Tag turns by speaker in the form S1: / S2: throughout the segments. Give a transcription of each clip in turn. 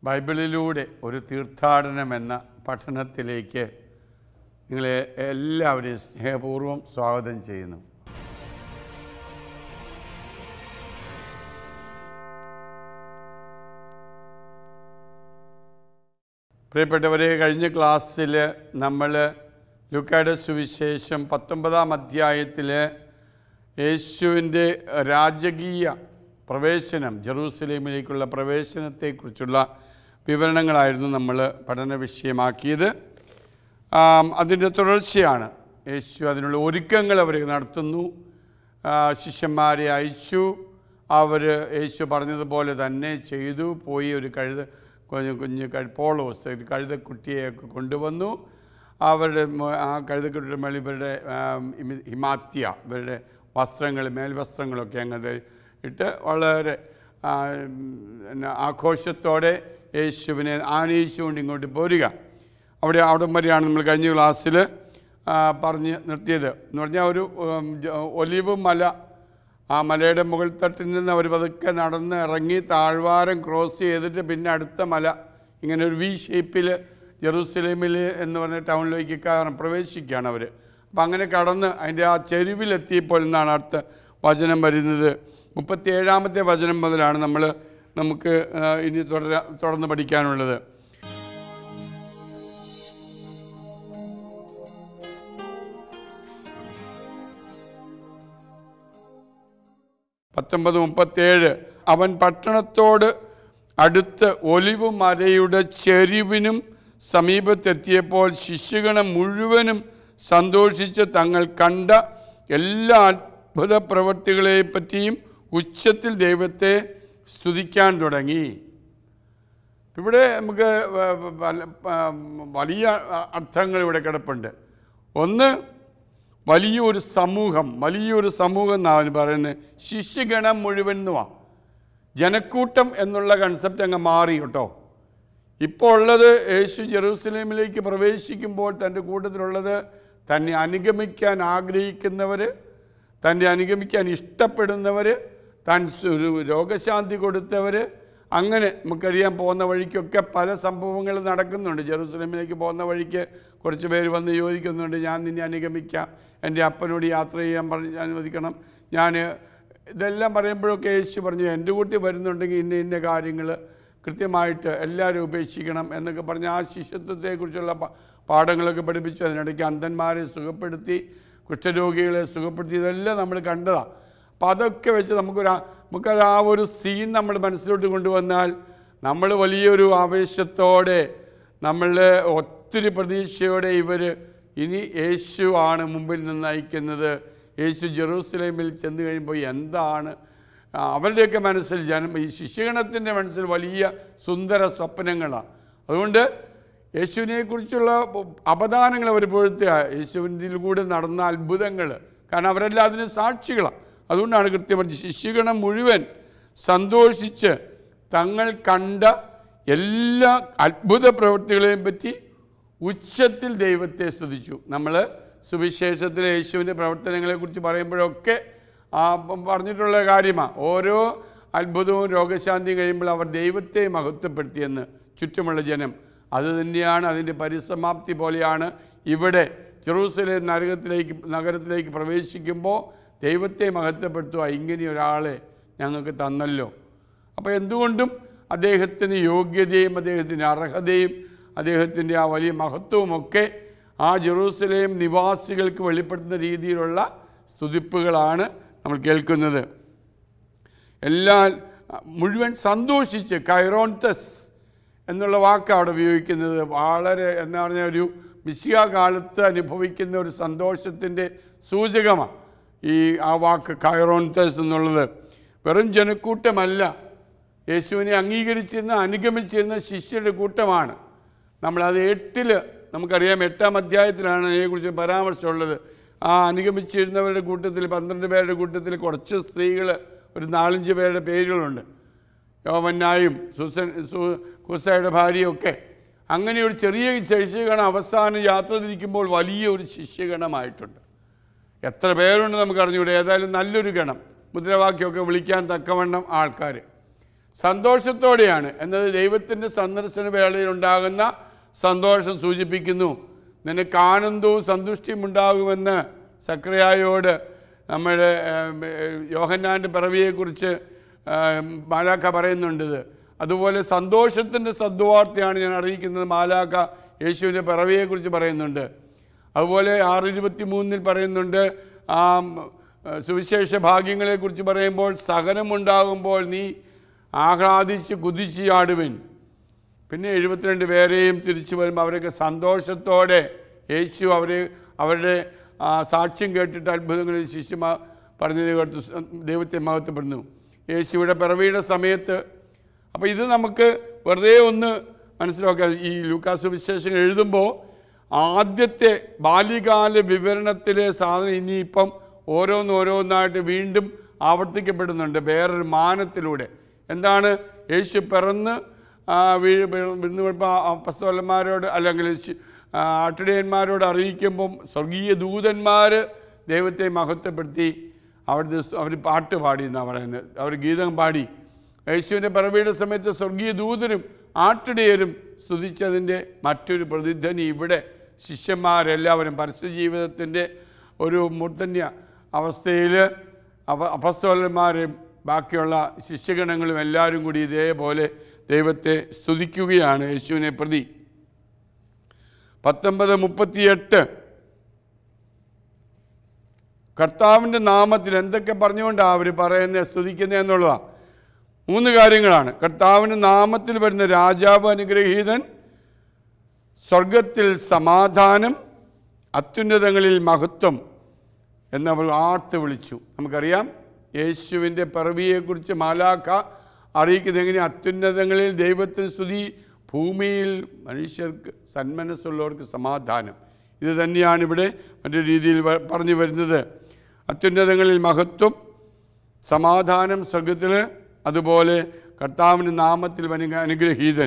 S1: ബൈബിളിലൂടെ ഒരു തീർത്ഥാടനം എന്ന പഠനത്തിലേക്ക് നിങ്ങളെ എല്ലാവരെയും സ്നേഹപൂർവ്വം സ്വാഗതം ചെയ്യുന്നു പ്രിയപ്പെട്ടവരെ കഴിഞ്ഞ ക്ലാസ്സിൽ നമ്മൾ ലുക്കായുടെ സുവിശേഷം പത്തൊമ്പതാം അധ്യായത്തിൽ യേശുവിൻ്റെ രാജകീയ പ്രവേശനം ജെറൂസലേമിലേക്കുള്ള പ്രവേശനത്തെക്കുറിച്ചുള്ള വിവരണങ്ങളായിരുന്നു നമ്മൾ പഠന വിഷയമാക്കിയത് ആം, അതിൻ്റെ തുടർച്ചയാണ് യേശു അതിനുള്ള ഒരുക്കങ്ങൾ അവർ നടത്തുന്നു ആ, ശിഷ്യന്മാരെ അയച്ചു അവർ യേശു പറഞ്ഞതുപോലെ തന്നെ ചെയ്തു പോയി ഒരു കഴുത കുഞ്ഞു കുഞ്ഞ് കഴി പോളോസ് ഒരു കഴുതക്കുട്ടിയെയൊക്കെ കൊണ്ടുവന്നു അവരുടെ മ- ആ കഴുതക്കുട്ടിയുടെ മേളിൽ ഇവരുടെ ആം, ഹിമ- ഹിമാത്യ ഇവരുടെ വസ്ത്രങ്ങൾ മേൽവസ്ത്രങ്ങളൊക്കെ അങ്ങനെ ഇട്ട് വളരെ ആ, ഉം, പിന്നെ ആഘോഷത്തോടെ യേശുവിനെ ആനയിച്ചുകൊണ്ട് ഇങ്ങോട്ട് പോരുക അവിടെ അവിടം വരെയാണ് നമ്മൾ കഴിഞ്ഞ ക്ലാസ്സിൽ പറഞ്ഞ് നിർത്തിയത് എന്ന് പറഞ്ഞാൽ ഒരു ഉം, ജ- ഒലിവ് മല ആ മലയുടെ മുകൾ തട്ടിൽ നിന്ന് അവർ പതുക്കെ നടന്ന് ഇറങ്ങി താഴ്വാരം ക്രോസ് ചെയ്തിട്ട് പിന്നെ അടുത്ത മല ഇങ്ങനെ ഒരു വി ഷേപ്പിൽ ജെറൂസലേമിൽ എന്ന് പറഞ്ഞ ടൗണിലേക്ക് കയറാൻ പ്രവേശിക്കുകയാണ് അവർ അപ്പം അങ്ങനെ കടന്ന് അതിൻ്റെ ആ ചെരുവിലെത്തിയപ്പോൾ എന്നാണ് അടുത്ത വചനം വരുന്നത് മുപ്പത്തി ഏഴാമത്തെ വചനം മുതലാണ് നമ്മൾ നമുക്ക് ആ, ഇനി തുടര തുടർന്ന് പഠിക്കാനുള്ളത് പത്തൊമ്പത് മുപ്പത്തേഴ് അവൻ പട്ടണത്തോട് അടുത്ത് ഒലിവ് മലയുടെ ചെരിവിനും സമീപത്തെത്തിയപ്പോൾ ശിശുഗണം മുഴുവനും സന്തോഷിച്ച് തങ്ങൾ കണ്ട എല്ലാ അത്ഭുത പ്രവൃത്തികളെ പറ്റിയും ഉച്ചത്തിൽ ദൈവത്തെ സ്തുതിക്കാൻ തുടങ്ങി ഇവിടെ നമുക്ക് വ- വ- വല- പ- വലിയ അർത്ഥങ്ങൾ ഇവിടെ കിടപ്പുണ്ട് ഒന്ന് വലിയൊരു സമൂഹം വലിയൊരു സമൂഹം എന്നാണ് അവന് പറയുന്നത് ശിഷ്യഗണം മുഴുവൻ എന്നുവാ ജനക്കൂട്ടം എന്നുള്ള കൺസെപ്റ്റ് അങ്ങ് മാറി കേട്ടോ ഇപ്പോൾ ഉള്ളത് യേശു ജെറൂസലേമിലേക്ക് പ്രവേശിക്കുമ്പോൾ തൻ്റെ കൂട്ടത്തിലുള്ളത് തന്നെ അനുഗമിക്കാൻ ആഗ്രഹിക്കുന്നവർ തന്നെ അനുഗമിക്കാൻ ഇഷ്ടപ്പെടുന്നവർ താൻ സു- ഒരു രോഗശാന്തി കൊടുത്തവർ അങ്ങനെ നമുക്കറിയാൻ പോകുന്ന വഴിക്കൊക്കെ പല സംഭവങ്ങൾ നടക്കുന്നുണ്ട് ജെറൂസലേമിലേക്ക് പോകുന്ന വഴിക്ക് കുറച്ച് പേര് വന്ന് ചോദിക്കുന്നുണ്ട് ഞാൻ നിന്നെ അനുഗമിക്കാം എൻ്റെ അപ്പനോട് യാത്ര ചെയ്യാൻ പറഞ്ഞ് അനുവദിക്കണം ഞാൻ ഇതെല്ലാം പറയുമ്പോഴൊക്കെ യേശു പറഞ്ഞു എൻ്റെ കൂട്ടി വരുന്നുണ്ടെങ്കിൽ ഇന്ന ഇന്ന കാര്യങ്ങൾ കൃത്യമായിട്ട് എല്ലാവരും ഉപേക്ഷിക്കണം എന്നൊക്കെ പറഞ്ഞ് ആ ശിഷ്യത്വത്തെക്കുറിച്ചുള്ള പ- പാഠങ്ങളൊക്കെ പഠിപ്പിച്ചു അതിനിടയ്ക്ക് അന്ധന്മാരെ സുഖപ്പെടുത്തി കുഷ്ഠരോഗികളെ സുഖപ്പെടുത്തി ഇതെല്ലാം നമ്മൾ കണ്ടതാണ് അപ്പോൾ അതൊക്കെ വെച്ച് നമുക്കൊരു ആ- നമുക്കൊരു ആ ഒരു സീൻ നമ്മൾ മനസ്സിലോട്ട് കൊണ്ടുവന്നാൽ നമ്മൾ വലിയൊരു ആവേശത്തോടെ നമ്മളുടെ ഒത്തിരി പ്രതീക്ഷയോടെ ഇവർ ഇനി യേശു ആണ് മുമ്പിൽ നിന്ന് അയക്കുന്നത് യേശു ജെറൂസലേമിൽ ചെന്ന് കഴിയുമ്പോൾ എന്താണ് ആ, അവരുടെയൊക്കെ മനസ്സിൽ ജനം ഈ ശിഷ്യഗണത്തിൻ്റെ മനസ്സിൽ വലിയ സുന്ദര സ്വപ്നങ്ങളാണ് അതുകൊണ്ട് യേശുവിനെക്കുറിച്ചുള്ള അപദാനങ്ങൾ അവർ പൊഴുത്തുക യേശുവിൻ്റെ കൂടെ നടന്ന അത്ഭുതങ്ങൾ കാരണം അവരെല്ലാം അതിന് സാക്ഷികളാണ് അതുകൊണ്ടാണ് കൃത്യമായിട്ട് ശിഷ്യഗണം മുഴുവൻ സന്തോഷിച്ച് തങ്ങൾ കണ്ട എല്ലാ അത്ഭുത പ്രവൃത്തികളെയും പറ്റി ഉച്ചത്തിൽ ദൈവത്തെ സ്തുതിച്ചു നമ്മൾ സുവിശേഷത്തിലെ യേശുവിൻ്റെ പ്രവർത്തനങ്ങളെക്കുറിച്ച് പറയുമ്പോഴൊക്കെ ആ പ- പറഞ്ഞിട്ടുള്ള കാര്യമാണ് ഓരോ അത്ഭുതവും രോഗശാന്തിയും കഴിയുമ്പോൾ അവർ ദൈവത്തെ മഹത്വപ്പെടുത്തിയെന്ന് ചുറ്റുമുള്ള ജനം അത് തന്നെയാണ് അതിൻ്റെ പരിസമാപ്തി പോലെയാണ് ഇവിടെ ജെറൂസലേം നരകത്തിലേക്ക് നഗരത്തിലേക്ക് പ്രവേശിക്കുമ്പോൾ ദൈവത്തെ മഹത്വപ്പെടുത്തുക ഇങ്ങനെ ഒരാളെ ഞങ്ങൾക്ക് തന്നല്ലോ അപ്പോൾ എന്തുകൊണ്ടും അദ്ദേഹത്തിന് യോഗ്യതയും അദ്ദേഹത്തിൻ്റെ അർഹതയും അദ്ദേഹത്തിൻ്റെ ആ വലിയ മഹത്വവുമൊക്കെ ആ ജെറൂസലേം നിവാസികൾക്ക് വെളിപ്പെടുത്തുന്ന രീതിയിലുള്ള സ്തുതിപ്പുകളാണ് നമ്മൾ കേൾക്കുന്നത് എല്ലാ മുഴുവൻ സന്തോഷിച്ച് കൈറോൺതസ് എന്നുള്ള വാക്ക് അവിടെ ഉപയോഗിക്കുന്നത് വളരെ എന്താ പറഞ്ഞാൽ ഒരു മിശിക കാലത്ത് അനുഭവിക്കുന്ന ഒരു സന്തോഷത്തിൻ്റെ സൂചകമാണ് ഈ ആ വാക്ക് കൈറോൺതസ് എന്നുള്ളത് വെറും ജനക്കൂട്ടമല്ല യേശുവിനെ അംഗീകരിച്ചിരുന്ന അനുഗമിച്ചിരുന്ന ശിഷ്യരുടെ കൂട്ടമാണ് നമ്മളത് എട്ടിൽ നമുക്കറിയാം എട്ടാം അധ്യായത്തിലാണ് അതിനെക്കുറിച്ച് പരാമർശമുള്ളത് ആ അനുഗമിച്ചിരുന്നവരുടെ കൂട്ടത്തിൽ പന്ത്രണ്ട് പേരുടെ കൂട്ടത്തിൽ കുറച്ച് സ്ത്രീകൾ ഒരു നാലഞ്ച് പേരുടെ പേരുകളുണ്ട് യോവന്നായും സുസൻ സു കുസയുടെ ഭാര്യയൊക്കെ അങ്ങനെ ഒരു ചെറിയ ശിഷ്യഗണം അവസാനം യാത്ര തിരിക്കുമ്പോൾ വലിയ ഒരു ശിഷ്യഗണമായിട്ടുണ്ട് എത്ര പേരുണ്ട് നമുക്ക് അറിഞ്ഞൂടെ ഏതായാലും നല്ലൊരു ഗണം മുദ്രാവാക്യമൊക്കെ വിളിക്കാൻ തക്കവണ്ണം ആൾക്കാർ സന്തോഷത്തോടെയാണ് എന്നത് ദൈവത്തിൻ്റെ സന്ദർശന വേളയിൽ ഉണ്ടാകുന്ന സന്തോഷം സൂചിപ്പിക്കുന്നു നിന്നെ കാണുന്നതും സന്തുഷ്ടിയും ഉണ്ടാകുമെന്ന് സക്രിയായോട് നമ്മുടെ യോഹന്നാൻ്റെ പിറവിയെക്കുറിച്ച് മാലാക്ക പറയുന്നുണ്ട് അതുപോലെ സന്തോഷത്തിൻ്റെ സദ്വാർത്തയാണ് ഞാൻ അറിയിക്കുന്നത് മാലാക്ക യേശുവിൻ്റെ പിറവിയെക്കുറിച്ച് പറയുന്നുണ്ട് അതുപോലെ ആറ് ഇരുപത്തി മൂന്നിൽ പറയുന്നുണ്ട് ആ സുവിശേഷ ഭാഗ്യങ്ങളെക്കുറിച്ച് പറയുമ്പോൾ സഹനമുണ്ടാകുമ്പോൾ നീ ആഹ്ലാദിച്ച് കുതിച്ച് ചാടുവൻ പിന്നെ എഴുപത്തിരണ്ട് പേരെയും തിരിച്ചു വരുമ്പോൾ അവരൊക്കെ സന്തോഷത്തോടെ യേശു അവരെ അവരുടെ ആ, സാക്ഷ്യം കേട്ടിട്ട് അത്ഭുതങ്ങളിൽ ശിശുമ പറഞ്ഞത് കേട്ട് ദൈവത്തെ മഹത്വപ്പെടുന്നു യേശുവിടെ പിറവിയുടെ സമയത്ത് അപ്പോൾ ഇത് നമുക്ക് വെറുതെ ഒന്ന് മനസ്സിലാക്കാം ഈ ലൂക്കാസ് വിശേഷങ്ങൾ എഴുതുമ്പോൾ ആദ്യത്തെ ബാല്യകാല വിവരണത്തിലെ സാധനം ഇനിയിപ്പം ഓരോന്നോരോന്നായിട്ട് വീണ്ടും ആവർത്തിക്കപ്പെടുന്നുണ്ട് വേറൊരു മാനത്തിലൂടെ എന്താണ് യേശു പിറന്ന് ആ, വീഴ് വിഴുന്ന് വീഴുമ്പോൾ പസ്തോലന്മാരോട് അല്ലെങ്കിൽ ശി- ആ, ആട്ടിടയന്മാരോട് അറിയിക്കുമ്പം സ്വർഗീയ ദൂതന്മാർ ദൈവത്തെ മഹത്വപ്പെടുത്തി അവിടുത്തെ അവർ പാട്ട് പാടി എന്നാണ് പറയുന്നത് അവർ ഗീതം പാടി യേശുവിൻ്റെ പിറവിയുടെ സമയത്ത് സ്വർഗീയ ദൂതരും ആട്ടിടയരും സ്തുതിച്ചതിൻ്റെ മറ്റൊരു പ്രതിധ്വനി ഇവിടെ ശിഷ്യന്മാരെല്ലാവരും പരസ്യ ജീവിതത്തിൻ്റെ ഒരു മൂർധന്യ അവസ്ഥയിൽ അപ അപസ്തോലന്മാരും ബാക്കിയുള്ള ശിഷ്യഗണങ്ങളും എല്ലാവരും കൂടി ഇതേപോലെ ദൈവത്തെ സ്തുതിക്കുകയാണ് യേശുവിനെ പ്രതി പത്തൊമ്പത് മുപ്പത്തിയെട്ട് കർത്താവിൻ്റെ നാമത്തിൽ എന്തൊക്കെ പറഞ്ഞുകൊണ്ടാണ് അവർ പറയുന്നത് സ്തുതിക്കുന്നത് എന്നുള്ളതാണ് മൂന്ന് കാര്യങ്ങളാണ് കർത്താവിൻ്റെ നാമത്തിൽ വരുന്ന രാജാവ് അനുഗ്രഹീതൻ സ്വർഗത്തിൽ സമാധാനം അത്യുന്നതങ്ങളിൽ മഹത്വം എന്നവർ ആർത്ത് വിളിച്ചു നമുക്കറിയാം യേശുവിൻ്റെ പിറവിയെക്കുറിച്ച് മാലാഖ അറിയിക്കുന്നത് എങ്ങനെ അത്യുന്നതങ്ങളിൽ ദൈവത്തിന് സ്തുതി ഭൂമിയിൽ മനുഷ്യർക്ക് സന്മനസ്സുള്ളവർക്ക് സമാധാനം ഇത് തന്നെയാണ് ഇവിടെ മറ്റൊരു രീതിയിൽ വ- പറഞ്ഞു വരുന്നത് അത്യുന്നതങ്ങളിൽ മഹത്വം സമാധാനം സ്വർഗത്തിൽ അതുപോലെ കർത്താവിൻ്റെ നാമത്തിൽ വരുന്ന അനുഗ്രഹീതൻ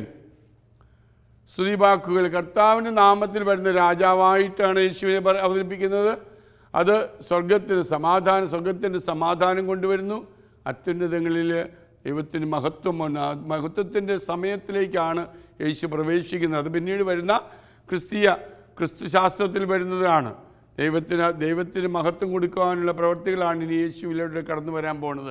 S1: സ്തുതിവാക്കുകൾ കർത്താവിൻ്റെ നാമത്തിൽ വരുന്ന രാജാവായിട്ടാണ് യേശുവിനെ പറ- അവതരിപ്പിക്കുന്നത് അത് സ്വർഗത്തിന് സമാധാനം സ്വർഗത്തിൻ്റെ സമാധാനം കൊണ്ടുവരുന്നു അത്യുന്നതങ്ങളിൽ ദൈവത്തിന് മഹത്വം വന്ന് ആ മഹത്വത്തിൻ്റെ സമയത്തിലേക്കാണ് യേശു പ്രവേശിക്കുന്നത് അത് പിന്നീട് വരുന്ന ക്രിസ്തീയ ക്രിസ്തുശാസ്ത്രത്തിൽ വരുന്നതാണ് ദൈവത്തിന് ദൈവത്തിന് മഹത്വം കൊടുക്കുവാനുള്ള പ്രവൃത്തികളാണ് ഇനി യേശുവിലൂടെ കടന്നു വരാൻ പോണത്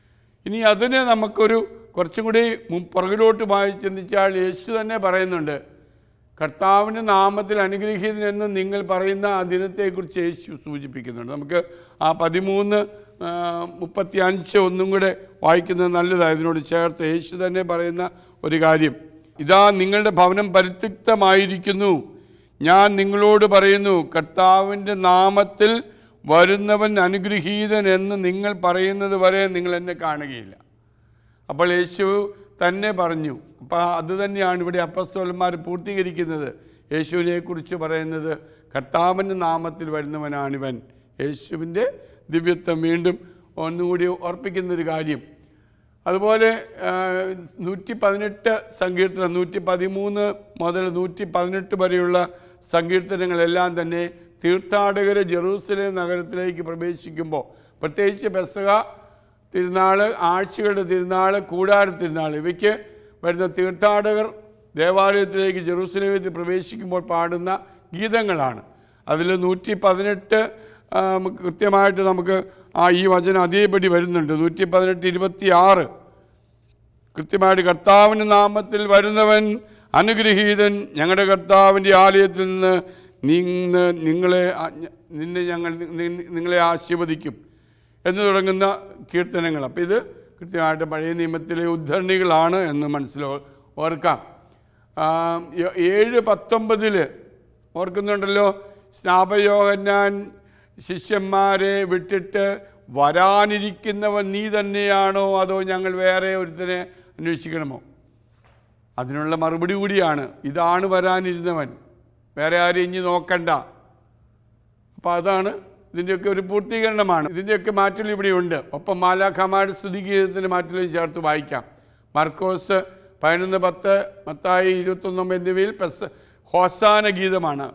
S1: ഇനി അതിനെ നമുക്കൊരു കുറച്ചും കൂടി മു- പുറകിലോട്ട് വായി ചിന്തിച്ചാൽ യേശു തന്നെ പറയുന്നുണ്ട് കർത്താവിൻ്റെ നാമത്തിൽ അനുഗ്രഹീതനെന്ന് നിങ്ങൾ പറയുന്ന ആ ദിനത്തെക്കുറിച്ച് യേശു സൂചിപ്പിക്കുന്നുണ്ട് നമുക്ക് ആ പതിമൂന്ന് ആ, മുപ്പത്തി അഞ്ച് ഒന്നും കൂടെ വായിക്കുന്നത് നല്ലതാണ് ഇതിനോട് ചേർത്ത് യേശു തന്നെ പറയുന്ന ഒരു കാര്യം ഇതാ നിങ്ങളുടെ ഭവനം പരിത്യക്തമായിരിക്കുന്നു ഞാൻ നിങ്ങളോട് പറയുന്നു കർത്താവിൻ്റെ നാമത്തിൽ വരുന്നവൻ അനുഗ്രഹീതൻ എന്ന് നിങ്ങൾ പറയുന്നത് വരെ നിങ്ങൾ എന്നെ കാണുകയില്ല അപ്പോൾ യേശു തന്നെ പറഞ്ഞു അപ്പോൾ അത് തന്നെയാണ് ഇവിടെ അപ്പസ്തോലന്മാർ പൂർത്തീകരിക്കുന്നത് യേശുവിനെക്കുറിച്ച് പറയുന്നത് കർത്താവിൻ്റെ നാമത്തിൽ വരുന്നവനാണിവൻ യേശുവിൻ്റെ ദിവ്യത്വം വീണ്ടും ഒന്നുകൂടി ഓർപ്പിക്കുന്നൊരു കാര്യം അതുപോലെ നൂറ്റി പതിനെട്ട് സങ്കീർത്തനം നൂറ്റി പതിമൂന്ന് മുതൽ നൂറ്റി പതിനെട്ട് വരെയുള്ള സങ്കീർത്തനങ്ങളെല്ലാം തന്നെ തീർത്ഥാടകർ ജെറൂസലേം നഗരത്തിലേക്ക് പ്രവേശിക്കുമ്പോൾ പ്രത്യേകിച്ച് പെസക തിരുനാൾ ആഴ്ചകളുടെ തിരുനാൾ കൂടാര തിരുനാൾ ഇവയ്ക്ക് വരുന്ന തീർത്ഥാടകർ ദേവാലയത്തിലേക്ക് ജെറൂസലേമത്തിൽ പ്രവേശിക്കുമ്പോൾ പാടുന്ന ഗീതങ്ങളാണ് അതിൽ നൂറ്റി പതിനെട്ട് ആ, നമുക്ക് കൃത്യമായിട്ട് നമുക്ക് ആ ഈ വചനം അതേപടി വരുന്നുണ്ട് നൂറ്റി പതിനെട്ട് ഇരുപത്തി ആറ് കൃത്യമായിട്ട് കർത്താവിൻ്റെ നാമത്തിൽ വരുന്നവൻ അനുഗ്രഹീതൻ ഞങ്ങളുടെ കർത്താവിൻ്റെ ആലയത്തിൽ നിന്ന് നിന്ന് നിങ്ങളെ ആ- നിന്നെ ഞങ്ങൾ നി- നിങ്ങളെ ആശീർവദിക്കും എന്ന് തുടങ്ങുന്ന കീർത്തനങ്ങൾ അപ്പോൾ ഇത് കൃത്യമായിട്ട് പഴയ നിയമത്തിലെ ഉദ്ധരണികളാണ് എന്ന് മനസ്സിലോ ഓർക്കാം ആ, ഏ- ഏഴ് പത്തൊമ്പതിൽ ഓർക്കുന്നുണ്ടല്ലോ സ്നാപയോഹന്നാൻ ശിഷ്യന്മാരെ വിട്ടിട്ട് വരാനിരിക്കുന്നവൻ നീ തന്നെയാണോ അതോ ഞങ്ങൾ വേറെ ഒരുത്തനെ അന്വേഷിക്കണമോ അതിനുള്ള മറുപടി കൂടിയാണ് ഇതാണ് വരാനിരുന്നവൻ വേറെ ആരും ഇനി നോക്കണ്ട അപ്പോൾ അതാണ് ഇതിൻ്റെയൊക്കെ ഒരു പൂർത്തീകരണമാണ് ഇതിൻ്റെയൊക്കെ മാറ്റൽ ഇവിടെയുണ്ട് ഒപ്പം മാലാഖമാരുടെ സ്തുതിഗീതത്തിൻ്റെ മാറ്റലും ചേർത്ത് വായിക്കാം മർക്കോസ് പതിനൊന്ന് പത്ത് മത്തായി ഇരുപത്തൊന്നൊമ്പത് എന്നിവയിൽ പ്രസ് ഹോസാന ഗീതമാണ്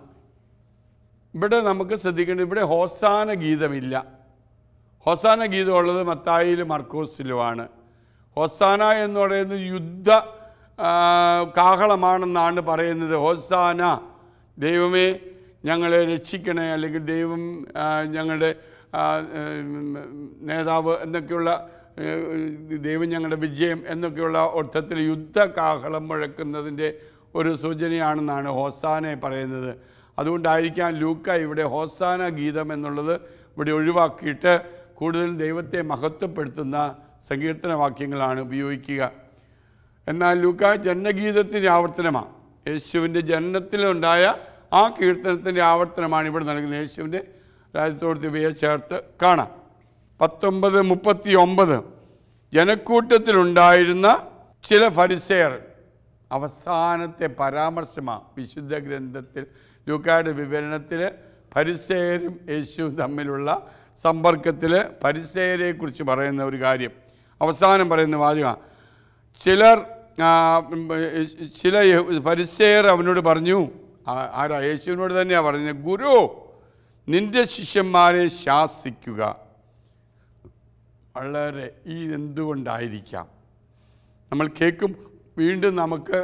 S1: ഇവിടെ നമുക്ക് ശ്രദ്ധിക്കേണ്ടത് ഇവിടെ ഹോസാന ഗീതമില്ല ഹോസാന ഗീതമുള്ളത് മത്തായിലും മർക്കോസിലുമാണ് ഹൊസാന എന്ന് പറയുന്നത് യുദ്ധ ആ, കാഹളമാണെന്നാണ് പറയുന്നത് ഹൊസാന ദൈവമേ ഞങ്ങളെ രക്ഷിക്കണേ അല്ലെങ്കിൽ ദൈവം ആ, ഞങ്ങളുടെ ആ, ഉം, നേതാവ് എന്നൊക്കെയുള്ള ഏഹ്, ദൈവം ഞങ്ങളുടെ വിജയം എന്നൊക്കെയുള്ള അർത്ഥത്തിൽ യുദ്ധ കാഹളം മുഴക്കുന്നതിൻ്റെ ഒരു സൂചനയാണെന്നാണ് ഹോസാനെ പറയുന്നത് അതുകൊണ്ടായിരിക്കാം ലൂക്ക ഇവിടെ ഹോസാന ഗീതം എന്നുള്ളത് ഇവിടെ ഒഴിവാക്കിയിട്ട് കൂടുതലും ദൈവത്തെ മഹത്വപ്പെടുത്തുന്ന സങ്കീർത്തന വാക്യങ്ങളാണ് ഉപയോഗിക്കുക എന്നാൽ ലൂക്ക ജനഗീതത്തിൻ്റെ ആവർത്തനമാണ് യേശുവിൻ്റെ ജനനത്തിലുണ്ടായ ആ കീർത്തനത്തിൻ്റെ ആവർത്തനമാണ് ഇവിടെ നൽകുന്നത് യേശുവിൻ്റെ രാജ്യത്തോട് ദിവയെ ചേർത്ത് കാണാം പത്തൊമ്പത് മുപ്പത്തി ഒമ്പത് ജനക്കൂട്ടത്തിലുണ്ടായിരുന്ന ചില ഫരിസേയർ അവസാനത്തെ പരാമർശമാണ് വിശുദ്ധ ഗ്രന്ഥത്തിൽ ലൂക്കായുടെ വിവരണത്തിൽ പരിസേരും യേശുവും തമ്മിലുള്ള സമ്പർക്കത്തിൽ പരിസേരെക്കുറിച്ച് പറയുന്ന ഒരു കാര്യം അവസാനം പറയുന്ന വാചകമാണ് ചിലർ ആ, ഉം, ഏ, ചില പരിസേർ അവനോട് പറഞ്ഞു ആ- ആരാ യേശുവിനോട് തന്നെയാണ് പറഞ്ഞത് ഗുരു നിന്റെ ശിഷ്യന്മാരെ ശാസിക്കുക വളരെ ഈ എന്തുകൊണ്ടായിരിക്കാം നമ്മൾ കേൾക്കും വീണ്ടും നമുക്ക്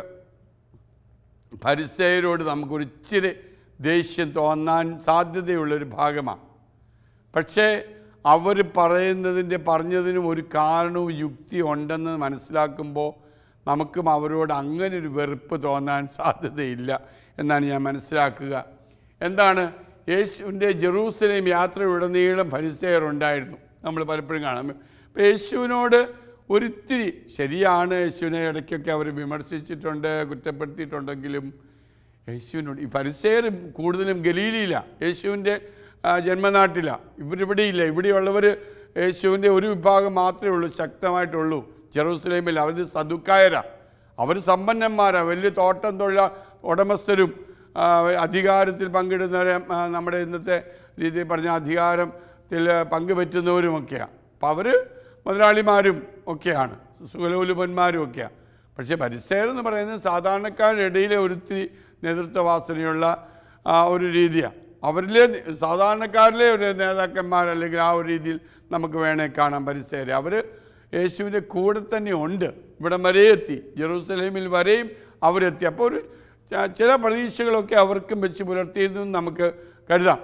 S1: പരിസയരോട് നമുക്കൊരു ഇച്ചിരി ദേഷ്യം തോന്നാൻ സാധ്യതയുള്ളൊരു ഭാഗമാണ് പക്ഷേ അവർ പറയുന്നതിൻ്റെ പറഞ്ഞതിനും ഒരു കാരണവും യുക്തി ഉണ്ടെന്ന് മനസ്സിലാക്കുമ്പോൾ നമുക്കും അവരോട് അങ്ങനെ ഒരു വെറുപ്പ് തോന്നാൻ സാധ്യതയില്ല എന്നാണ് ഞാൻ മനസ്സിലാക്കുക എന്താണ് യേശുവിൻ്റെ ജെറൂസലേം യാത്രയുടനീളം പരിസയർ ഉണ്ടായിരുന്നു നമ്മൾ പലപ്പോഴും കാണാം അപ്പോൾ യേശുവിനോട് ഒരിത്തിരി ശരിയാണ് യേശുവിനെ ഇടയ്ക്കൊക്കെ അവർ വിമർശിച്ചിട്ടുണ്ട് കുറ്റപ്പെടുത്തിയിട്ടുണ്ടെങ്കിലും യേശുവിനോട് ഈ പരിസയർ കൂടുതലും ഗലീലിയില്ല യേശുവിൻ്റെ ആ, ജന്മനാട്ടില ഇവരിവിടെ ഇല്ല ഇവിടെയുള്ളവർ യേശുവിൻ്റെ ഒരു വിഭാഗം മാത്രമേ ഉള്ളൂ ശക്തമായിട്ടുള്ളൂ ജെറൂസലേമിൽ അവർ സദുക്കായരാ അവർ സമ്പന്നന്മാരാണ് വലിയ തോട്ടം തൊഴില ഉടമസ്ഥരും ആ, അധികാരത്തിൽ പങ്കിടുന്നവരെ ആ, നമ്മുടെ ഇന്നത്തെ രീതിയിൽ പറഞ്ഞ അധികാരത്തിൽ പങ്കുപറ്റുന്നവരുമൊക്കെയാണ് അപ്പോൾ അവർ മുതലാളിമാരും ഒക്കെയാണ് സുഖലോലുപന്മാരും ഒക്കെയാണ് പക്ഷേ പരിസരം എന്ന് പറയുന്നത് സാധാരണക്കാരുടെ ഇടയിലെ ഒരുത്തിരി നേതൃത്വവാസനയുള്ള ആ, ഒരു രീതിയാണ് അവരിലെ സാധാരണക്കാരിലെ ഒരു നേതാക്കന്മാർ അല്ലെങ്കിൽ ആ ഒരു രീതിയിൽ നമുക്ക് വേണേ കാണാൻ പരിസരം അവർ യേശുവിൻ്റെ കൂടെ തന്നെ ഉണ്ട് ഇവിടം വരെ എത്തി ജെറൂസലേമിൽ വരെയും അവരെത്തി അപ്പോൾ ഒരു ച- ചില പ്രതീക്ഷകളൊക്കെ അവർക്കും വെച്ച് പുലർത്തിയിരുന്നു എന്ന് നമുക്ക് കരുതാം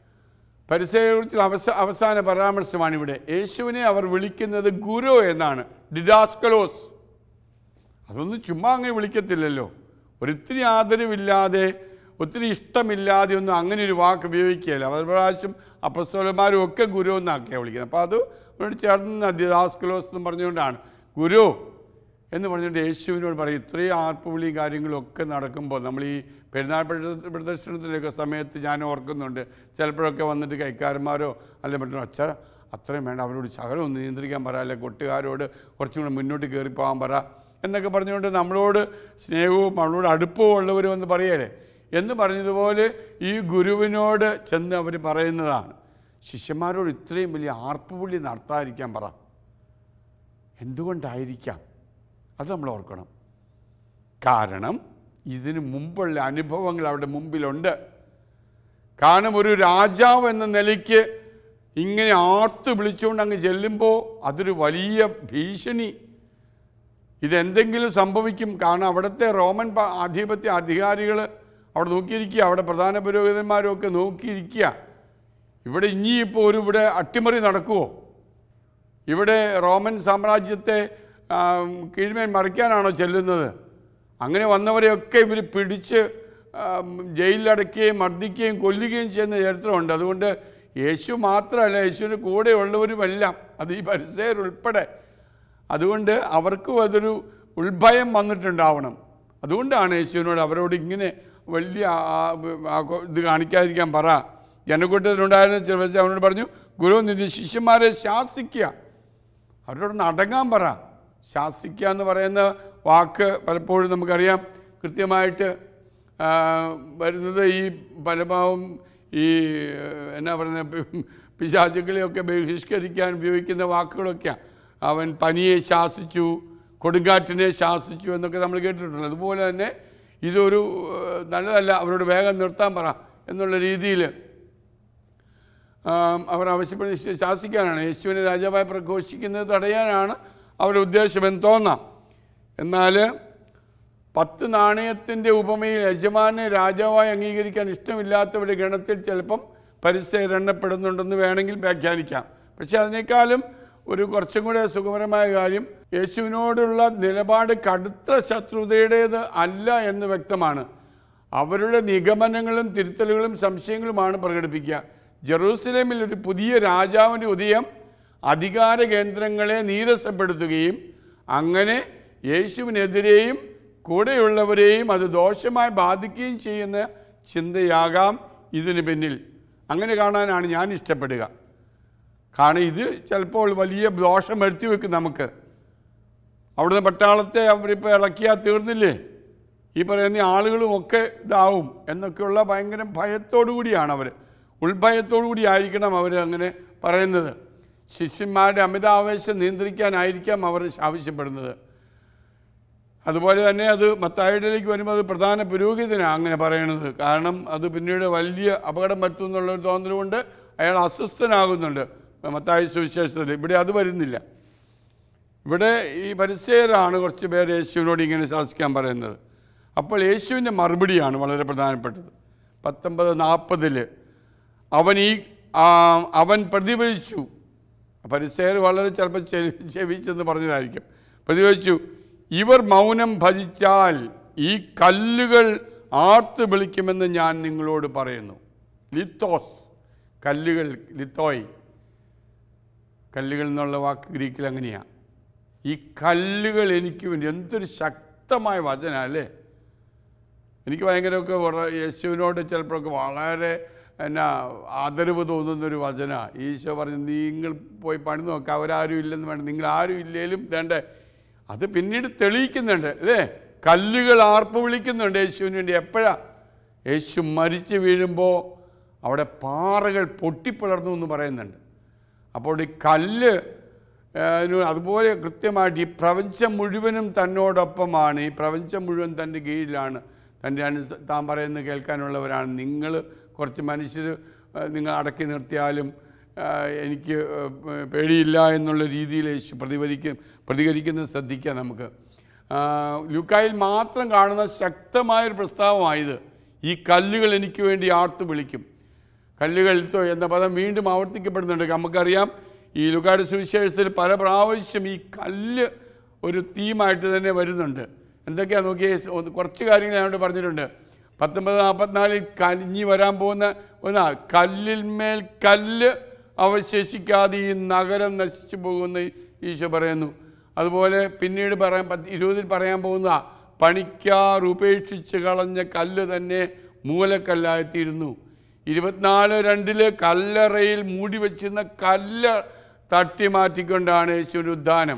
S1: പരിസരത്തിൽ അവസ അവസാന പരാമർശമാണ് ഇവിടെ യേശുവിനെ അവർ വിളിക്കുന്നത് ഗുരു എന്നാണ് ഡിഡാസ്കലോസ് അതൊന്നും ചുമ്മാ അങ്ങനെ വിളിക്കത്തില്ലല്ലോ ഒരിത്തിരി ആദരവില്ലാതെ ഒത്തിരി ഇഷ്ടമില്ലാതെ ഒന്നും അങ്ങനെ ഒരു വാക്ക് ഉപയോഗിക്കുകയില്ല അവർ പ്രാവശ്യം അപ്പസ്തോലന്മാരും ഒക്കെ ഗുരു എന്നാക്കിയാണ് വിളിക്കുന്നത് അപ്പോൾ അത് അവരോട് ചേർന്ന് ദിദാസ്കലോസ് എന്ന് പറഞ്ഞുകൊണ്ടാണ് ഗുരു എന്ന് പറഞ്ഞുകൊണ്ട് യേശുവിനോട് പറയും ഇത്രയും ആർപ്പുവിളി കാര്യങ്ങളൊക്കെ നടക്കുമ്പോൾ നമ്മൾ ഈ പെരുന്നാൾ പ്രദ- പ്രദർശനത്തിൻ്റെയൊക്കെ സമയത്ത് ഞാൻ ഓർക്കുന്നുണ്ട് ചിലപ്പോഴൊക്കെ വന്നിട്ട് കൈക്കാരന്മാരോ അല്ലെ മറ്റോ അച്ഛ അത്രയും വേണ്ട അവരോട് ശകലം ഒന്ന് നിയന്ത്രിക്കാൻ പറ അല്ലെ കൊട്ടുകാരോട് കുറച്ചും കൂടെ മുന്നോട്ട് കയറിപ്പോകാൻ പറ എന്നൊക്കെ പറഞ്ഞുകൊണ്ട് നമ്മളോട് സ്നേഹവും അവളോട് അടുപ്പവും ഉള്ളവരും എന്ന് പറയലേ എന്ന് പറഞ്ഞതുപോലെ ഈ ഗുരുവിനോട് ചെന്ന് അവർ പറയുന്നതാണ് ശിഷ്യന്മാരോട് ഇത്രയും വലിയ ആർപ്പുവിളി നടത്താതിരിക്കാൻ പറ എന്തുകൊണ്ടായിരിക്കാം അത് നമ്മൾ ഓർക്കണം കാരണം ഇതിനു മുമ്പുള്ള അനുഭവങ്ങൾ അവിടെ മുമ്പിലുണ്ട് കാരണം ഒരു രാജാവ് എന്ന നിലയ്ക്ക് ഇങ്ങനെ ആർത്ത് വിളിച്ചുകൊണ്ട് അങ്ങ് ചെല്ലുമ്പോൾ അതൊരു വലിയ ഭീഷണി ഇതെന്തെങ്കിലും സംഭവിക്കും കാരണം അവിടുത്തെ റോമൻ പ- ആധിപത്യ അധികാരികൾ അവിടെ നോക്കിയിരിക്കുക അവിടെ പ്രധാന പുരോഹിതന്മാരും ഒക്കെ നോക്കിയിരിക്കുക ഇവിടെ ഇനിയിപ്പോൾ ഒരു ഇവിടെ അട്ടിമറി നടക്കുമോ ഇവിടെ റോമൻ സാമ്രാജ്യത്തെ ആ, കീഴ്മേൽ മറിക്കാനാണോ ചെല്ലുന്നത് അങ്ങനെ വന്നവരെയൊക്കെ ഇവർ പിടിച്ച് ആ, ജയിലിലടയ്ക്കുകയും മർദ്ദിക്കുകയും കൊല്ലുകയും ചെയ്യുന്ന ചരിത്രമുണ്ട് അതുകൊണ്ട് യേശു മാത്രമല്ല യേശുവിൻ്റെ കൂടെയുള്ളവരുമെല്ലാം അത് ഈ പരിസരുൾപ്പെടെ അതുകൊണ്ട് അവർക്കും അതൊരു ഉൾഭയം വന്നിട്ടുണ്ടാവണം അതുകൊണ്ടാണ് യേശുവിനോട് അവരോട് ഇങ്ങനെ വലിയ ആ- ആ- ആ- ഇത് കാണിക്കാതിരിക്കാൻ പറ ജനക്കൂട്ടത്തിലുണ്ടായിരുന്ന ചില അവനോട് പറഞ്ഞു ഗുരു നിന്റെ ശിഷ്യന്മാരെ ശാസിക്കുക അവരോടൊന്ന് അടങ്ങാൻ പറ ശാസിക്കുക എന്ന് പറയുന്ന വാക്ക് പലപ്പോഴും നമുക്കറിയാം കൃത്യമായിട്ട് ആ, വരുന്നത് ഈ പലഭാവം ഈ എന്നാ പറയുന്നത് പിശാചുക്കളെയൊക്കെ ബഹിഷ്കരിക്കാൻ ഉപയോഗിക്കുന്ന വാക്കുകളൊക്കെയാണ് അവൻ പനിയെ ശാസിച്ചു കൊടുങ്കാറ്റിനെ ശാസിച്ചു എന്നൊക്കെ നമ്മൾ കേട്ടിട്ടുണ്ട് അതുപോലെ തന്നെ ഇതൊരു ഏഹ്, നല്ലതല്ല അവരോട് വേഗം നിർത്താൻ പറ എന്നുള്ള രീതിയിൽ ആം, അവർ ആവശ്യപ്പെടുന്ന ശാസിക്കാനാണ് യേശുവിനെ രാജാവായി പ്രഘോഷിക്കുന്നത് തടയാനാണ് അവരുടെ ഉദ്ദേശമെന്ന് തോന്നാം എന്നാൽ പത്ത് നാണയത്തിൻ്റെ ഉപമയിൽ യജമാനെ രാജാവായി അംഗീകരിക്കാൻ ഇഷ്ടമില്ലാത്തവരുടെ ഗണത്തിൽ ചിലപ്പം പരിസരം എണ്ണപ്പെടുന്നുണ്ടെന്ന് വേണമെങ്കിൽ വ്യാഖ്യാനിക്കാം പക്ഷേ അതിനേക്കാളും ഒരു കുറച്ചും കൂടെ സുഖകരമായ കാര്യം യേശുവിനോടുള്ള നിലപാട് കടുത്ത ശത്രുതയുടേത് അല്ല എന്ന് വ്യക്തമാണ് അവരുടെ നിഗമനങ്ങളും തിരുത്തലുകളും സംശയങ്ങളുമാണ് പ്രകടിപ്പിക്കുക ജെറൂസലേമിൽ ഒരു പുതിയ രാജാവിൻ്റെ ഉദയം അധികാര കേന്ദ്രങ്ങളെ നീരസപ്പെടുത്തുകയും അങ്ങനെ യേശുവിനെതിരെയും കൂടെയുള്ളവരെയും അത് ദോഷമായി ബാധിക്കുകയും ചെയ്യുന്ന ചിന്തയാകാം ഇതിന് പിന്നിൽ അങ്ങനെ കാണാനാണ് ഞാൻ ഇഷ്ടപ്പെടുക കാരണം ഇത് ചിലപ്പോൾ വലിയ ദോഷം വരുത്തി വെക്കും നമുക്ക് അവിടുന്ന് പട്ടാളത്തെ അവരിപ്പോൾ ഇളക്കിയാൽ തീർന്നില്ലേ ഈ പറയുന്ന ആളുകളും ഒക്കെ ഇതാവും എന്നൊക്കെയുള്ള ഭയങ്കര ഭയത്തോടു കൂടിയാണ് അവർ ഉൾഭയത്തോടു കൂടി ആയിരിക്കണം അവർ അങ്ങനെ പറയുന്നത് ശിഷ്യന്മാരുടെ അമിതാവേശം നിയന്ത്രിക്കാനായിരിക്കാം അവർ ആവശ്യപ്പെടുന്നത് അതുപോലെ തന്നെ അത് മത്തായിടയിലേക്ക് വരുമ്പോൾ അത് പ്രധാന പുരോഹിതനാണ് അങ്ങനെ പറയണത് കാരണം അത് പിന്നീട് വലിയ അപകടം വരുത്തും എന്നുള്ളൊരു തോന്നലുകൊണ്ട് അയാൾ അസ്വസ്ഥനാകുന്നുണ്ട് മത്തായി സുവിശേഷത്തിൽ ഇവിടെ അത് വരുന്നില്ല ഇവിടെ ഈ പരിസയരാണ് കുറച്ച് പേര് യേശുവിനോട് ഇങ്ങനെ ശാസിക്കാൻ പറയുന്നത് അപ്പോൾ യേശുവിൻ്റെ മറുപടിയാണ് വളരെ പ്രധാനപ്പെട്ടത് പത്തൊമ്പത് നാൽപ്പതിൽ അവൻ ഈ ആ, അവൻ പ്രതിഫലിച്ചു പരിസയർ വളരെ ചിലപ്പോൾ ചെവി ചെവിച്ചെന്ന് പറഞ്ഞതായിരിക്കും പ്രതിഫലിച്ചു ഇവർ മൗനം ഭജിച്ചാൽ ഈ കല്ലുകൾ ആർത്ത് വിളിക്കുമെന്ന് ഞാൻ നിങ്ങളോട് പറയുന്നു ലിത്തോസ് കല്ലുകൾ ലിത്തോയ് കല്ലുകൾ എന്നുള്ള വാക്ക് ഗ്രീക്കിൽ അങ്ങനെയാണ് ഈ കല്ലുകൾ എനിക്ക് വേണ്ടി എന്തൊരു ശക്തമായ വചന അല്ലേ എനിക്ക് ഭയങ്കരമൊക്കെ ഉറ- യേശുവിനോട് ചിലപ്പോഴൊക്കെ വളരെ എന്നാ ആദരവ് തോന്നുന്നൊരു വചന ഈശോ പറഞ്ഞു നിങ്ങൾ പോയി പണി നോക്കുക അവരാരും ഇല്ലെന്ന് വേണം നിങ്ങൾ ആരും ഇല്ലേലും വേണ്ടേ അത് പിന്നീട് തെളിയിക്കുന്നുണ്ട് അല്ലേ കല്ലുകൾ ആർപ്പ് വിളിക്കുന്നുണ്ട് യേശുവിന് വേണ്ടി എപ്പോഴാ യേശു മരിച്ചു വീഴുമ്പോൾ അവിടെ പാറകൾ പൊട്ടിപ്പിളർന്നു എന്ന് പറയുന്നുണ്ട് അപ്പോൾ ഈ കല്ല് ആ, ന് അതുപോലെ കൃത്യമായിട്ട് ഈ പ്രപഞ്ചം മുഴുവനും തന്നോടൊപ്പമാണ് ഈ പ്രപഞ്ചം മുഴുവൻ തൻ്റെ കീഴിലാണ് തൻ്റെ അനുസ താൻ പറയുന്നത് കേൾക്കാനുള്ളവരാണ് നിങ്ങൾ കുറച്ച് മനുഷ്യർ നിങ്ങൾ അടക്കി നിർത്തിയാലും ആ, എനിക്ക് ആ, പേടിയില്ല എന്നുള്ള രീതിയിൽ യേശു പ്രതികരിക്കും പ്രതികരിക്കുന്നത് ശ്രദ്ധിക്കാം നമുക്ക് ആ, ലൂക്കായിൽ മാത്രം കാണുന്ന ശക്തമായൊരു പ്രസ്താവമായത് ഈ കല്ലുകൾ എനിക്ക് വേണ്ടി ആർത്ത് വിളിക്കും കല്ലുകൾ തോ എന്ന പദം വീണ്ടും ആവർത്തിക്കപ്പെടുന്നുണ്ട് നമുക്കറിയാം ഈ ലുക്കാട് സുവിശേഷത്തിൽ പല പ്രാവശ്യം ഈ കല്ല് ഒരു തീമായിട്ട് തന്നെ വരുന്നുണ്ട് എന്തൊക്കെയാണ് നോക്കിയേ ഒന്ന് കുറച്ച് കാര്യങ്ങൾ ഞാൻ ഇവിടെ പറഞ്ഞിട്ടുണ്ട് പത്തൊമ്പത് നാൽപ്പത്തിനാലിൽ കലിഞ്ഞി വരാൻ പോകുന്ന ഒന്നാ കല്ലിന്മേൽ കല്ല് അവശേഷിക്കാതെ ഈ നഗരം നശിച്ചു പോകുന്ന ഈശോ പറയുന്നു അതുപോലെ പിന്നീട് പറയാൻ പത്ത് ഇരുപതിൽ പറയാൻ പോകുന്ന പണിക്കാർ ഉപേക്ഷിച്ച് കളഞ്ഞ കല്ല് തന്നെ മൂലക്കല്ലായിത്തീരുന്നു ഇരുപത്തിനാല് രണ്ടില് കല്ലറയിൽ മൂടി വച്ചിരുന്ന കല്ല് തട്ടി മാറ്റിക്കൊണ്ടാണ് യേശുവിൻ്റെ ഉദ്ധാനം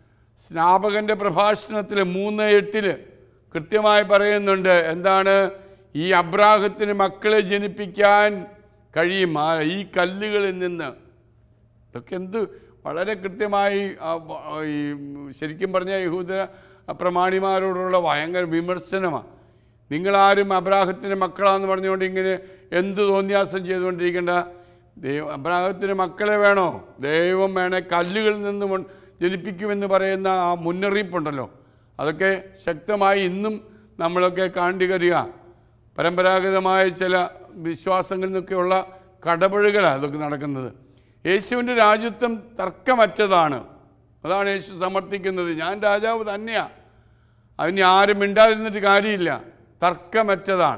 S1: സ്നാപകൻ്റെ പ്രഭാഷണത്തിൽ മൂന്ന് എട്ടിൽ കൃത്യമായി പറയുന്നുണ്ട് എന്താണ് ഈ അബ്രാഹത്തിന് മക്കളെ ജനിപ്പിക്കാൻ കഴിയും ആ ഈ കല്ലുകളിൽ നിന്ന് ഇതൊക്കെ എന്ത് വളരെ കൃത്യമായി ആ വ- ഈ ശരിക്കും പറഞ്ഞ യഹൂദ പ്രമാണിമാരോടുള്ള ഭയങ്കര വിമർശനമാണ് നിങ്ങളാരും അബ്രാഹത്തിൻ്റെ മക്കളാന്ന് പറഞ്ഞുകൊണ്ട് ഇങ്ങനെ എന്ത് തോന്നിയാസം ചെയ്തുകൊണ്ടിരിക്കേണ്ട ദൈവം അബ്രാഹത്തിന് മക്കളെ വേണോ ദൈവം വേണേ കല്ലുകളിൽ നിന്ന് മുൻ- ജനിപ്പിക്കുമെന്ന് പറയുന്ന ആ മുന്നറിയിപ്പുണ്ടല്ലോ അതൊക്കെ ശക്തമായി ഇന്നും നമ്മളൊക്കെ കാണ്ടികരിക പരമ്പരാഗതമായ ചില വിശ്വാസങ്ങളിൽ നിന്നൊക്കെയുള്ള കടപഴുകലാണ് അതൊക്കെ നടക്കുന്നത് യേശുവിൻ്റെ രാജ്യത്വം തർക്കമറ്റതാണ് അതാണ് യേശു സമർത്ഥിക്കുന്നത് ഞാൻ രാജാവ് തന്നെയാണ് അതിന് ആരും മിണ്ടാതിരുന്നിട്ട് കാര്യമില്ല തർക്കമറ്റതാണ്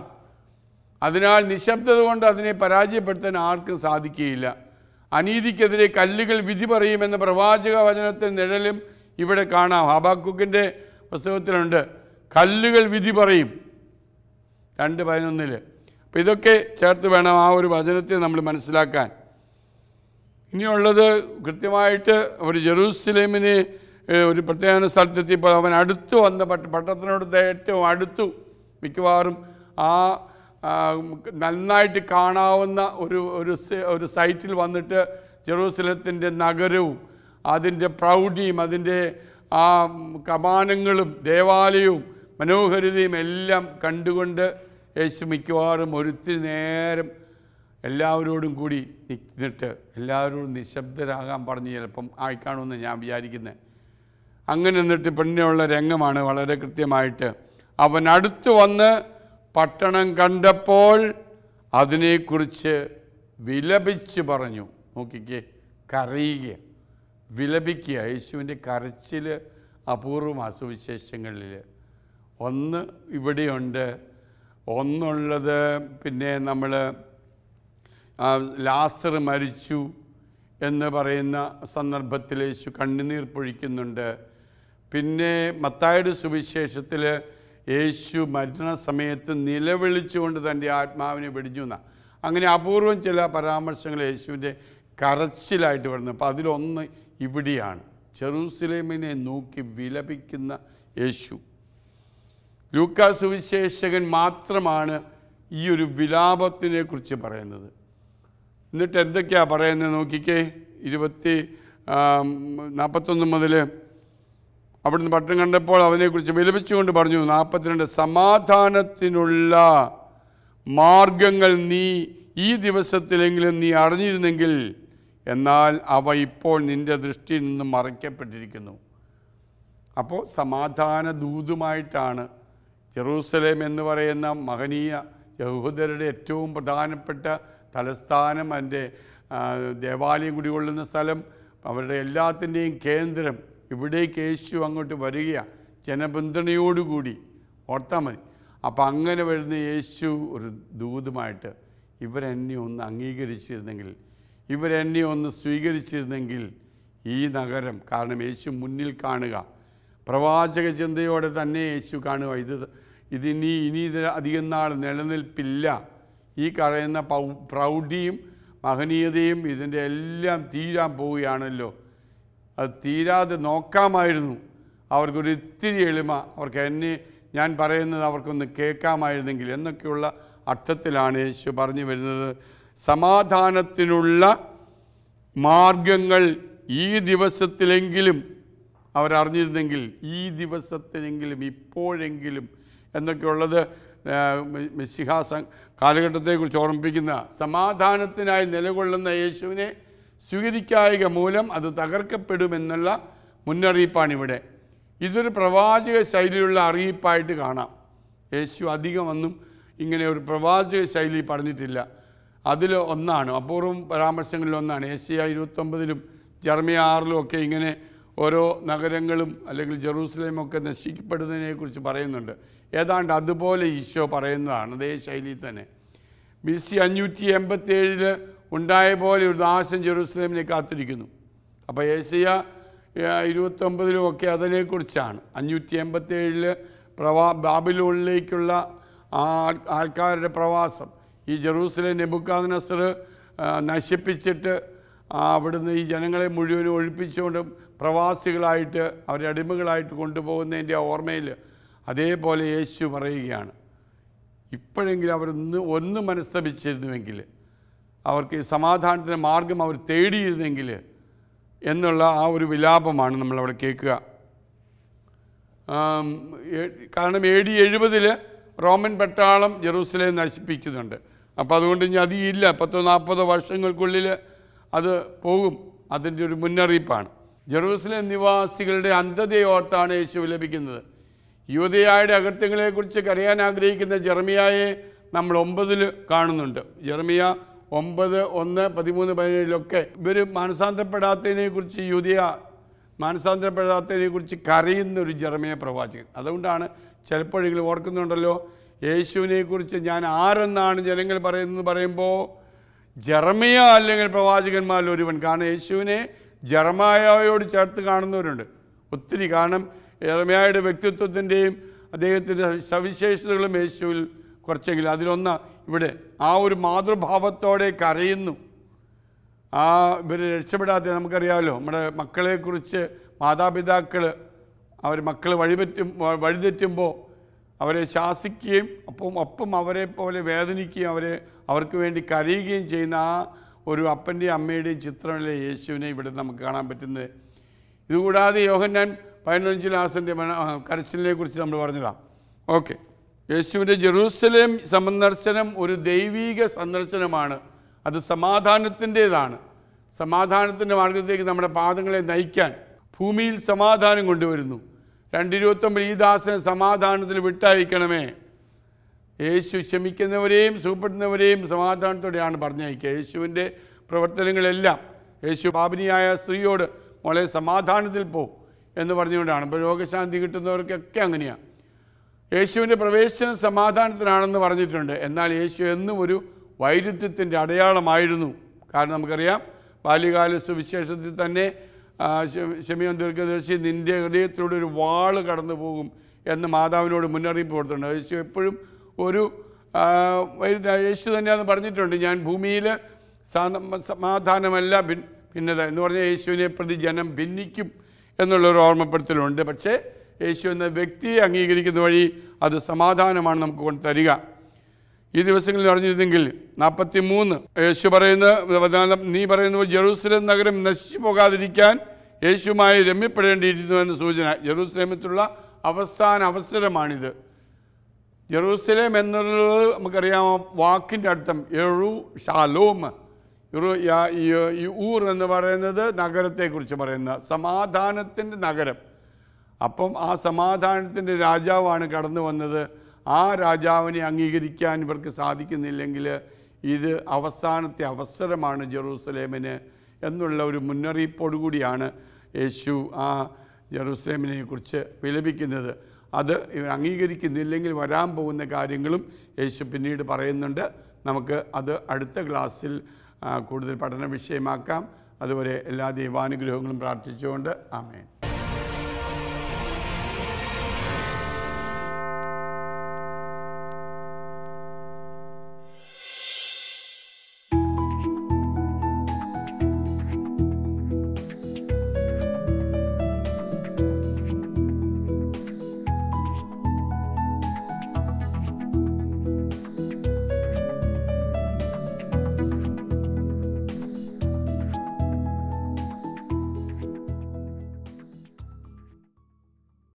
S1: അതിനാൽ നിശബ്ദത കൊണ്ട് അതിനെ പരാജയപ്പെടുത്താൻ ആർക്കും സാധിക്കുകയില്ല അനീതിക്കെതിരെ കല്ലുകൾ വിധി പറയുമെന്ന പ്രവാചക വചനത്തിൽ നിഴലും ഇവിടെ കാണാം ഹബാക്കുക്കിൻ്റെ പുസ്തകത്തിലുണ്ട് കല്ലുകൾ വിധി പറയും രണ്ട് പതിനൊന്നിൽ അപ്പം ഇതൊക്കെ ചേർത്ത് വേണം ആ ഒരു വചനത്തെ നമ്മൾ മനസ്സിലാക്കാൻ ഇനിയുള്ളത് കൃത്യമായിട്ട് ഒരു ജെറൂസലേമിനെ ഏഹ്, ഒരു പ്രത്യേക സ്ഥലത്തെത്തിയപ്പോൾ അവൻ അടുത്തു വന്ന പട്ട പട്ടണത്തിനോട് ഏറ്റവും അടുത്തു മിക്കവാറും ആ ആ, നന്നായിട്ട് കാണാവുന്ന ഒരു ഒരു സ- ഒരു സൈറ്റിൽ വന്നിട്ട് ജെറൂസലത്തിൻ്റെ നഗരവും അതിൻ്റെ പ്രൗഢിയും അതിൻ്റെ ആ കമാനങ്ങളും ദേവാലയവും മനോഹരിതയും എല്ലാം കണ്ടുകൊണ്ട് യേശു മിക്കവാറും ഒരുത്തിരി നേരം എല്ലാവരോടും കൂടി നിന്നിട്ട് എല്ലാവരോടും നിശബ്ദരാകാൻ പറഞ്ഞ് ചിലപ്പം ആയിക്കാണുമെന്ന് ഞാൻ വിചാരിക്കുന്നത് അങ്ങനെ എന്നിട്ട് പിന്നെയുള്ള രംഗമാണ് വളരെ കൃത്യമായിട്ട് അവൻ അടുത്ത് വന്ന് പട്ടണം കണ്ടപ്പോൾ അതിനെക്കുറിച്ച് വിലപിച്ച് പറഞ്ഞു നോക്കിക്കേ കരയുക വിലപിക്കുക യേശുവിൻ്റെ കരച്ചിൽ അപൂർവം സുവിശേഷങ്ങളിൽ ഒന്ന് ഇവിടെയുണ്ട് ഒന്നുള്ളത് പിന്നെ നമ്മൾ ലാസർ മരിച്ചു എന്ന് പറയുന്ന സന്ദർഭത്തിൽ യേശു കണ്ണുനീർ പൊഴിക്കുന്നുണ്ട് പിന്നെ മത്തായുടെ സുവിശേഷത്തിൽ യേശു മരണസമയത്ത് നിലവിളിച്ചുകൊണ്ട് തൻ്റെ ആത്മാവിനെ വെടിഞ്ഞു എന്ന അങ്ങനെ അപൂർവം ചില പരാമർശങ്ങൾ യേശുവിൻ്റെ കരച്ചിലായിട്ട് വരുന്നു അപ്പോൾ അതിലൊന്ന് ഇവിടെയാണ് ചെറൂസലേമിനെ നോക്കി വിലപിക്കുന്ന യേശു ലൂക്കാ സുവിശേഷകൻ മാത്രമാണ് ഈ ഒരു വിലാപത്തിനെ കുറിച്ച് പറയുന്നത് എന്നിട്ട് എന്തൊക്കെയാണ് പറയുന്നത് നോക്കിക്കേ ഇരുപത്തി നാൽപ്പത്തൊന്ന് മുതൽ അവിടുന്ന് പട്ടണം കണ്ടപ്പോൾ അവനെക്കുറിച്ച് വിലപിച്ചുകൊണ്ട് പറഞ്ഞു നാൽപ്പത്തിരണ്ട് സമാധാനത്തിനുള്ള മാർഗങ്ങൾ നീ ഈ ദിവസത്തിലെങ്കിലും നീ അറിഞ്ഞിരുന്നെങ്കിൽ എന്നാൽ അവ ഇപ്പോൾ നിന്റെ ദൃഷ്ടിയിൽ നിന്നും മറയ്ക്കപ്പെട്ടിരിക്കുന്നു അപ്പോൾ സമാധാന ദൂതുമായിട്ടാണ് ജെറൂസലേം എന്ന് പറയുന്ന മഹനീയ യഹൂദരുടെ ഏറ്റവും പ്രധാനപ്പെട്ട തലസ്ഥാനം അതിൻ്റെ ആ, ദേവാലയം കുടികൊള്ളുന്ന സ്ഥലം അവരുടെ എല്ലാത്തിൻ്റെയും കേന്ദ്രം ഇവിടേക്ക് യേശു അങ്ങോട്ട് വരികയാണ് ജനപിന്തുണയോടുകൂടി ഓർത്താൽ മതി അപ്പം അങ്ങനെ വരുന്ന യേശു ഒരു ദൂതുമായിട്ട് ഇവരെന്നെ ഒന്ന് അംഗീകരിച്ചിരുന്നെങ്കിൽ ഇവരെന്നെ ഒന്ന് സ്വീകരിച്ചിരുന്നെങ്കിൽ ഈ നഗരം കാരണം യേശു മുന്നിൽ കാണുക പ്രവാചക ചിന്തയോടെ തന്നെ യേശു കാണുക ഇത് ഇതിനി ഇനി ഇത് അധികം നാൾ നിലനിൽപ്പില്ല ഈ പറയുന്ന പൗ പ്രൗഢിയും മഹനീയതയും ഇതിൻ്റെ എല്ലാം തീരാൻ പോവുകയാണല്ലോ അത് തീരാതെ നോക്കാമായിരുന്നു അവർക്കൊരു ഇത്തിരി എളിമ അവർക്ക് എന്നെ ഞാൻ പറയുന്നത് അവർക്കൊന്ന് കേൾക്കാമായിരുന്നെങ്കിൽ എന്നൊക്കെയുള്ള അർത്ഥത്തിലാണ് യേശു പറഞ്ഞു വരുന്നത് സമാധാനത്തിനുള്ള മാർഗങ്ങൾ ഈ ദിവസത്തിലെങ്കിലും അവരറിഞ്ഞിരുന്നെങ്കിൽ ഈ ദിവസത്തിലെങ്കിലും ഇപ്പോഴെങ്കിലും എന്നൊക്കെയുള്ളത് ആ, മെ- മെസ്സിഹ സം- കാലഘട്ടത്തെക്കുറിച്ച് ഓർമ്മിപ്പിക്കുന്ന സമാധാനത്തിനായി നിലകൊള്ളുന്ന യേശുവിനെ സ്വീകരിക്കായിക മൂലം അത് തകർക്കപ്പെടുമെന്നുള്ള മുന്നറിയിപ്പാണിവിടെ ഇതൊരു പ്രവാചക ശൈലിയിലുള്ള അറിയിപ്പായിട്ട് കാണാം യേശു അധികമൊന്നും ഇങ്ങനെ ഒരു പ്രവാചക ശൈലി പറഞ്ഞിട്ടില്ല അതിൽ ഒന്നാണ് അപൂർവം പരാമർശങ്ങളിൽ ഒന്നാണ് ഏഷ്യ ഇരുപത്തൊമ്പതിലും ജർമ്മിയ ആറിലും ഒക്കെ ഇങ്ങനെ ഓരോ നഗരങ്ങളും അല്ലെങ്കിൽ ജെറൂസലേമും ഒക്കെ നശിക്കപ്പെടുന്നതിനെക്കുറിച്ച് പറയുന്നുണ്ട് ഏതാണ്ട് അതുപോലെ ഈശോ പറയുന്നതാണ് അതേ ശൈലിയിൽ തന്നെ ബി സി അഞ്ഞൂറ്റി എൺപത്തി ഏഴില് ഉണ്ടായ പോലെ ഒരു ദാസൻ ജെറൂസലേമിനെ കാത്തിരിക്കുന്നു അപ്പോൾ ഏഷ്യ ഇരുപത്തൊമ്പതിലും ഒക്കെ അതിനെക്കുറിച്ചാണ് അഞ്ഞൂറ്റി എൺപത്തി ഏഴില് പ്രവാ ബാബിലോണിലേക്കുള്ള ആ ആൾ- ആൾക്കാരുടെ പ്രവാസം ഈ ജെറൂസലേം നെബുക്കാദ് നസർ നശിപ്പിച്ചിട്ട് ആ അവിടുന്ന് ഈ ജനങ്ങളെ മുഴുവനും ഒഴിപ്പിച്ചുകൊണ്ട് പ്രവാസികളായിട്ട് അവരെ അടിമകളായിട്ട് കൊണ്ടുപോകുന്നതിൻ്റെ ഓർമ്മയിൽ അതേപോലെ യേശു പറയുകയാണ് ഇപ്പോഴെങ്കിലും അവരൊന്ന് ഒന്ന് മനസ്തപിച്ചിരുന്നുവെങ്കിൽ അവർക്ക് ഈ സമാധാനത്തിൻ്റെ മാർഗം അവർ തേടിയിരുന്നെങ്കിൽ എന്നുള്ള ആ ഒരു വിലാപമാണ് നമ്മളവിടെ കേൾക്കുക ആം, ഏ- കാരണം എ ഡി എഴുപതിൽ റോമൻ പട്ടാളം ജെറൂസലേം നശിപ്പിക്കുന്നുണ്ട് അപ്പോൾ അതുകൊണ്ട് ഇനി അതില്ല പത്തോ നാൽപ്പതോ വർഷങ്ങൾക്കുള്ളിൽ അത് പോകും അതിൻ്റെ ഒരു മുന്നറിയിപ്പാണ് ജെറൂസലേം നിവാസികളുടെ അന്ധതയോർത്താണ് യേശു വിലപിക്കുന്നത് യുവതയായുടെ അകൃത്യങ്ങളെക്കുറിച്ച് കരയാൻ ആഗ്രഹിക്കുന്ന ജെർമിയായെ നമ്മൾ ഒമ്പതിൽ കാണുന്നുണ്ട് ജെർമിയ ഒമ്പത് ഒന്ന് പതിമൂന്ന് പതിനേഴിലൊക്കെ ഇവർ മാനസാന്തരപ്പെടാത്തതിനെക്കുറിച്ച് യുവതിയ മാനസാന്തരപ്പെടാത്തതിനെ കുറിച്ച് കരയുന്ന ഒരു ജർമ്മയ പ്രവാചകൻ അതുകൊണ്ടാണ് ചിലപ്പോഴെങ്കിലും ഓർക്കുന്നുണ്ടല്ലോ യേശുവിനെ കുറിച്ച് ഞാൻ ആരെന്നാണ് ജനങ്ങൾ പറയുന്നത് പറയുമ്പോൾ ജർമ്മയ അല്ലെങ്കിൽ പ്രവാചകന്മാരിൽ ഒരുവൻ കാരണം യേശുവിനെ ജർമായോട് ചേർത്ത് കാണുന്നവരുണ്ട് ഒത്തിരി കാരണം ജർമ്മയായുടെ വ്യക്തിത്വത്തിൻ്റെയും അദ്ദേഹത്തിൻ്റെ സവിശേഷതകളും യേശുവിൽ കുറച്ചെങ്കിലും അതിലൊന്ന് ഇവിടെ ആ ഒരു മാതൃഭാവത്തോടെ കരയുന്നു ആ ഇവർ രക്ഷപ്പെടാത്ത നമുക്കറിയാമല്ലോ നമ്മുടെ മക്കളെക്കുറിച്ച് മാതാപിതാക്കൾ അവർ മക്കൾ വഴിപറ്റും വ- വഴിതെറ്റുമ്പോൾ അവരെ ശാസിക്കുകയും അപ്പം ഒപ്പം അവരെ പോലെ വേദനിക്കുകയും അവരെ അവർക്ക് വേണ്ടി കരയുകയും ചെയ്യുന്ന ആ ഒരു അപ്പൻ്റെയും അമ്മയുടെയും ചിത്രമല്ലേ യേശുവിനെ ഇവിടെ നമുക്ക് കാണാൻ പറ്റുന്നത് ഇതുകൂടാതെ യോഹന്നാൻ പതിനഞ്ച് ലാസൻ്റെ കരച്ചിലിനെ കുറിച്ച് നമ്മൾ പറഞ്ഞതാണ് ഓക്കെ യേശുവിൻ്റെ ജെറൂസലേം സന്ദർശനം ഒരു ദൈവീക സന്ദർശനമാണ് അത് സമാധാനത്തിൻ്റേതാണ് സമാധാനത്തിൻ്റെ മാർഗത്തേക്ക് നമ്മുടെ പാദങ്ങളെ നയിക്കാൻ ഭൂമിയിൽ സമാധാനം കൊണ്ടുവരുന്നു രണ്ടിരുപത്തൊമ്പത് ഈ ദാസനെ സമാധാനത്തിൽ വിട്ടയക്കണമേ യേശു ക്ഷമിക്കുന്നവരെയും സുഖപ്പെടുന്നവരെയും സമാധാനത്തോടെയാണ് പറഞ്ഞയക്കുക യേശുവിൻ്റെ പ്രവർത്തനങ്ങളെല്ലാം യേശു പാപിനിയായ സ്ത്രീയോട് മോളെ സമാധാനത്തിൽ പോ എന്ന് പറഞ്ഞുകൊണ്ടാണ് ഇപ്പോൾ രോഗശാന്തി കിട്ടുന്നവർക്കൊക്കെ അങ്ങനെയാണ് യേശുവിൻ്റെ പ്രവേശനം സമാധാനത്തിനാണെന്ന് പറഞ്ഞിട്ടുണ്ട് എന്നാൽ യേശു എന്നും ഒരു വൈരുദ്ധ്യത്തിൻ്റെ അടയാളമായിരുന്നു കാരണം നമുക്കറിയാം ബാല്യകാല സുവിശേഷത്തിൽ തന്നെ ആ, ശ- ശമയോൻ ദീർഘദർശി നിൻ്റെ ഹൃദയത്തിലൂടെ ഒരു വാള് കടന്നു പോകും എന്ന് മാതാവിനോട് മുന്നറിയിപ്പ് കൊടുത്തിട്ടുണ്ട് യേശു എപ്പോഴും ഒരു ആ, വൈരുദ്ധ്യ യേശു തന്നെയാന്ന് പറഞ്ഞിട്ടുണ്ട് ഞാൻ ഭൂമിയിൽ സാ- സമാധാനമല്ല ഭിൻ ഭിന്നത എന്ന് പറഞ്ഞാൽ യേശുവിനെ പ്രതി ജനം ഭിന്നിക്കും എന്നുള്ളൊരു ഓർമ്മപ്പെടുത്തലുണ്ട് പക്ഷേ യേശു എന്ന വ്യക്തിയെ അംഗീകരിക്കുന്ന വഴി അത് സമാധാനമാണ് നമുക്ക് കൊണ്ട് തരിക ഈ ദിവസങ്ങളിൽ അറിഞ്ഞിരുന്നെങ്കിൽ നാൽപ്പത്തി മൂന്ന് യേശു പറയുന്ന നീ പറയുന്നത് ജെറൂസലേം നഗരം നശിച്ചു പോകാതിരിക്കാൻ യേശുമായി രമ്യപ്പെടേണ്ടിയിരിക്കുന്നു എന്ന സൂചന ജെറൂസലേമത്തിലുള്ള അവസാന അവസരമാണിത് ജെറൂസലേം എന്നുള്ളത് നമുക്കറിയാം വാക്കിൻ്റെ അർത്ഥം എഴു ഷാലോം യുറു യാ- ഈ- ഈ ഊർ എന്ന് പറയുന്നത് നഗരത്തെക്കുറിച്ച് പറയുന്ന സമാധാനത്തിൻ്റെ നഗരം അപ്പം ആ സമാധാനത്തിൻ്റെ രാജാവാണ് കടന്നു വന്നത് ആ രാജാവിനെ അംഗീകരിക്കാൻ ഇവർക്ക് സാധിക്കുന്നില്ലെങ്കിൽ ഇത് അവസാനത്തെ അവസരമാണ് ജെറൂസലേമിന് എന്നുള്ള ഒരു മുന്നറിയിപ്പോടുകൂടിയാണ് യേശു ആ ജെറൂസലേമിനെ കുറിച്ച് വിലപിക്കുന്നത് അത് ഇവർ അംഗീകരിക്കുന്നില്ലെങ്കിൽ വരാൻ പോകുന്ന കാര്യങ്ങളും യേശു പിന്നീട് പറയുന്നുണ്ട് നമുക്ക് അത് അടുത്ത ക്ലാസ്സിൽ ആ, കൂടുതൽ പഠന വിഷയമാക്കാം അതുവരെ എല്ലാ ദൈവാനുഗ്രഹങ്ങളും പ്രാർത്ഥിച്ചുകൊണ്ട് ആമേൻ